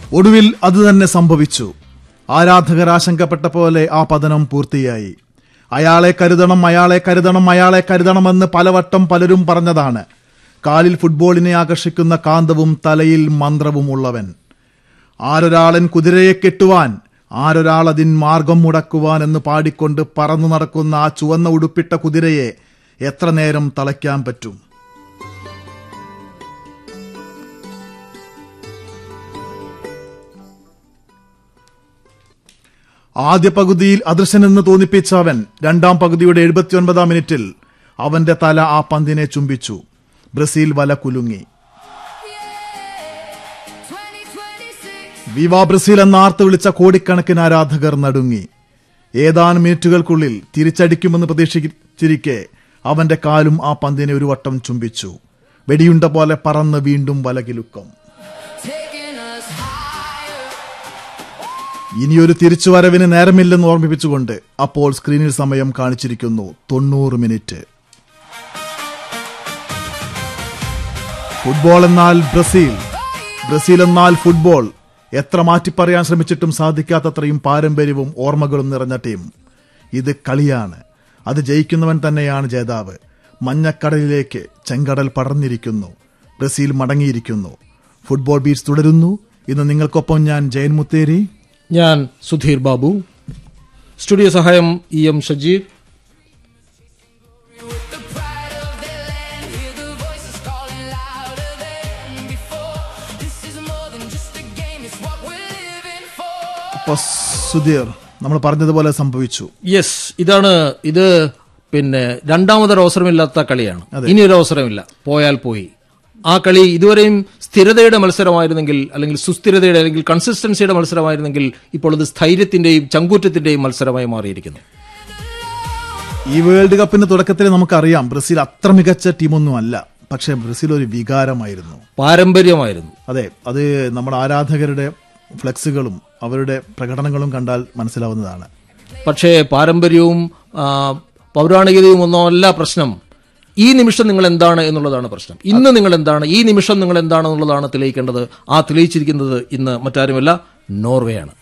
ഒടുവിൽ അതുതന്നെ സംഭവിച്ചു ആരാധകർ ആശങ്കപ്പെട്ട പോലെ ആ പതനം പൂർത്തിയായി അയാളെ കരുതണം അയാളെ കരുതണം അയാളെ കരുതണമെന്ന് പലവട്ടം പലരും പറഞ്ഞതാണ് കാലിൽ ഫുട്ബോളിനെ ആകർഷിക്കുന്ന കാന്തവും തലയിൽ മന്ത്രവും ഉള്ളവൻ ആരൊരാളൻ കുതിരയെ കെട്ടുവാൻ ആരൊരാൾ അതിൻ മാർഗം മുടക്കുവാൻ എന്ന് പാടിക്കൊണ്ട് പറന്നു നടക്കുന്ന ആ ചുവന്ന ഉടുപ്പിട്ട കുതിരയെ എത്ര നേരം തളയ്ക്കാൻ പറ്റും ആദ്യ പകുതിയിൽ അദൃശ്യനെന്ന് തോന്നിപ്പിച്ച അവൻ രണ്ടാം പകുതിയുടെ എഴുപത്തിയൊൻപതാം മിനിറ്റിൽ അവന്റെ തല ആ പന്തിനെ ചുംബിച്ചു ബ്രസീൽ വല കുലുങ്ങി വിവാ ബ്രസീൽ എന്ന ആർത്ത് വിളിച്ച കോടിക്കണക്കിന് ആരാധകർ നടുങ്ങി ഏതാനും മിനിറ്റുകൾക്കുള്ളിൽ തിരിച്ചടിക്കുമെന്ന് പ്രതീക്ഷിച്ചിരിക്കെ അവന്റെ കാലും ആ പന്തിനെ ഒരു വട്ടം ചുംബിച്ചു വെടിയുണ്ട പോലെ പറന്ന് വീണ്ടും വലകിലുക്കം ഇനിയൊരു തിരിച്ചുവരവിന് നേരമില്ലെന്ന് ഓർമ്മിപ്പിച്ചുകൊണ്ട് അപ്പോൾ സ്ക്രീനിൽ സമയം കാണിച്ചിരിക്കുന്നു തൊണ്ണൂറ് മിനിറ്റ് ഫുട്ബോൾ എന്നാൽ ബ്രസീൽ ബ്രസീൽ എന്നാൽ ഫുട്ബോൾ എത്ര മാറ്റിപ്പറയാൻ ശ്രമിച്ചിട്ടും സാധിക്കാത്തത്രയും പാരമ്പര്യവും ഓർമ്മകളും നിറഞ്ഞ ടീം ഇത് കളിയാണ് അത് ജയിക്കുന്നവൻ തന്നെയാണ് ജേതാവ് മഞ്ഞക്കടലിലേക്ക് ചെങ്കടൽ പടർന്നിരിക്കുന്നു ബ്രസീൽ മടങ്ങിയിരിക്കുന്നു ഫുട്ബോൾ ബീച്ച് തുടരുന്നു ഇന്ന് നിങ്ങൾക്കൊപ്പം ഞാൻ ജയൻ മുത്തേരി ഞാൻ സുധീർ ബാബു സ്റ്റുഡിയോ സഹായം ഇ എം ഷജീർ അപ്പൊ സുധീർ നമ്മൾ പറഞ്ഞതുപോലെ സംഭവിച്ചു യെസ് ഇതാണ് ഇത് പിന്നെ രണ്ടാമതൊരു അവസരമില്ലാത്ത കളിയാണ് ഇനി ഒരു അവസരമില്ല പോയാൽ പോയി ആ കളി ഇതുവരെയും സ്ഥിരതയുടെ മത്സരമായിരുന്നെങ്കിൽ അല്ലെങ്കിൽ സുസ്ഥിരതയുടെ അല്ലെങ്കിൽ കൺസിസ്റ്റൻസിയുടെ മത്സരമായിരുന്നെങ്കിൽ ഇപ്പോൾ ഇത് സ്ഥൈര്യത്തിന്റെയും ചങ്കൂറ്റത്തിന്റെയും മത്സരമായി മാറിയിരിക്കുന്നു ഈ വേൾഡ് കപ്പിന്റെ തുടക്കത്തിൽ നമുക്കറിയാം ബ്രസീൽ അത്ര മികച്ച ടീമൊന്നും അല്ല പക്ഷേ ബ്രസീൽ ഒരു വികാരമായിരുന്നു പാരമ്പര്യമായിരുന്നു അതെ അത് നമ്മുടെ ആരാധകരുടെ ഫ്ലെക്സുകളും അവരുടെ പ്രകടനങ്ങളും കണ്ടാൽ മനസ്സിലാവുന്നതാണ് പക്ഷേ പാരമ്പര്യവും ആ, പൗരാണികതയും ഒന്നുമല്ല പ്രശ്നം ഈ നിമിഷം നിങ്ങൾ എന്താണ് എന്നുള്ളതാണ് പ്രശ്നം ഇന്ന് നിങ്ങൾ എന്താണ് ഈ നിമിഷം നിങ്ങൾ എന്താണ് എന്നുള്ളതാണ് തെളിയിക്കേണ്ടത് ആ തെളിയിച്ചിരിക്കുന്നത് ഇന്ന് മറ്റാരുമല്ല നോർവേയാണ്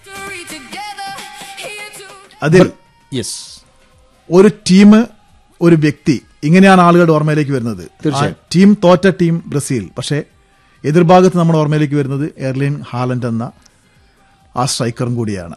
അതിൽ യെസ് ഒരു ടീം ഒരു വ്യക്തി ഇങ്ങനെയാണ് ആളുകളുടെ ഓർമ്മയിലേക്ക് വരുന്നത് തീർച്ചയായും. ആ ടീം തോറ്റ ടീം ബ്രസീൽ പക്ഷേ എതിർഭാഗത്ത് നമ്മുടെ ഓർമ്മയിലേക്ക് വരുന്നത് എർലിൻ ഹാലൻഡ് എന്ന ആ സ്ട്രൈക്കറും കൂടിയാണ്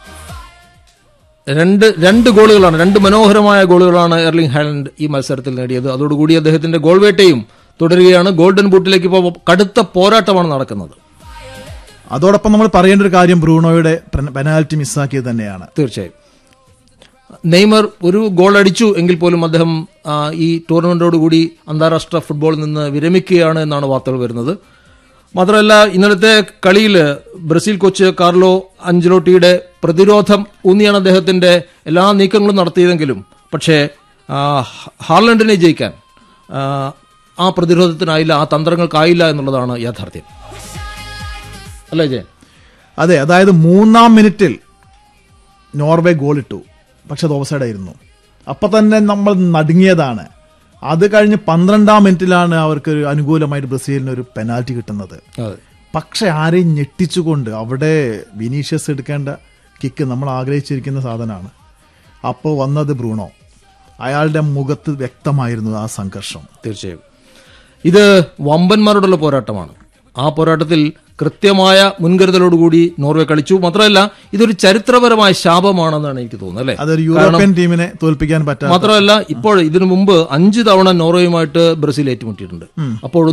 രണ്ട് രണ്ട് ഗോളുകളാണ് രണ്ട് മനോഹരമായ ഗോളുകളാണ് എർലിംഗ് ഹാലൻഡ് ഈ മത്സരത്തിൽ നേടിയത് അതോടുകൂടി അദ്ദേഹത്തിന്റെ ഗോൾ വേട്ടയും തുടരുകയാണ് ഗോൾഡൻ ബൂട്ടിലേക്ക് ഇപ്പോൾ കടുത്ത പോരാട്ടമാണ് നടക്കുന്നത് അതോടൊപ്പം നമ്മൾ പറയേണ്ട ഒരു കാര്യം ബ്രൂണോയുടെ പെനാൽറ്റി മിസ്സാക്കിയത് തന്നെയാണ് തീർച്ചയായും നെയ്മർ ഒരു ഗോൾ അടിച്ചു എങ്കിൽ പോലും അദ്ദേഹം ആ, ഈ ടൂർണമെന്റോടുകൂടി അന്താരാഷ്ട്ര ഫുട്ബോളിൽ നിന്ന് വിരമിക്കുകയാണ് എന്നാണ് വാർത്തകൾ വരുന്നത് മാത്രമല്ല ഇന്നലത്തെ കളിയിൽ ബ്രസീൽ കോച്ച് കാർലോ അഞ്ചലോട്ടിയുടെ പ്രതിരോധം ഊന്നിയാണ് അദ്ദേഹത്തിന്റെ എല്ലാ നീക്കങ്ങളും നടത്തിയതെങ്കിലും പക്ഷേ ആ, ഹാർലൻഡിനെ ജയിക്കാൻ ആ, ആ പ്രതിരോധത്തിനായില്ല ആ തന്ത്രങ്ങൾക്കായില്ല എന്നുള്ളതാണ് യാഥാർത്ഥ്യം അല്ലേ ജയൻ അതെ അതായത് മൂന്നാം മിനിറ്റിൽ നോർവേ ഗോളിട്ടു പക്ഷെ അത് ഓഫ്സൈഡ് ആയിരുന്നു അപ്പൊ തന്നെ നമ്മൾ നടുങ്ങിയതാണ് അത് കഴിഞ്ഞ് പന്ത്രണ്ടാം മിനിറ്റിലാണ് അവർക്ക് ഒരു അനുകൂലമായിട്ട് ബ്രസീലിന് ഒരു പെനാൽറ്റി കിട്ടുന്നത് അതെ പക്ഷെ ആരെയും ഞെട്ടിച്ചുകൊണ്ട് അവിടെ വിനീഷ്യസ് എടുക്കേണ്ട കിക്ക് നമ്മൾ ആഗ്രഹിച്ചിരിക്കുന്ന സാധനമാണ് അപ്പോൾ വന്നത് ബ്രൂണോ അയാളുടെ മുഖത്ത് വ്യക്തമായിരുന്നു ആ സംഘർഷം തീർച്ചയായും ഇത് വമ്പന്മാരോടുള്ള പോരാട്ടമാണ് ആ പോരാട്ടത്തിൽ കൃത്യമായ മുൻകരുതലോടുകൂടി നോർവേ കളിച്ചു മാത്രമല്ല ഇതൊരു ചരിത്രപരമായ ശാപമാണെന്നാണ് എനിക്ക് തോന്നുന്നത് അല്ലെ അതൊരു യൂറോപ്യൻ ടീമിനെ തോൽപ്പിക്കാൻ പറ്റാത്ത മാത്രമല്ല ഇപ്പോൾ ഇതിനു മുമ്പ് അഞ്ച് തവണ നോർവേയുമായിട്ട് ബ്രസീൽ ഏറ്റുമുട്ടിയിട്ടുണ്ട് അപ്പോൾ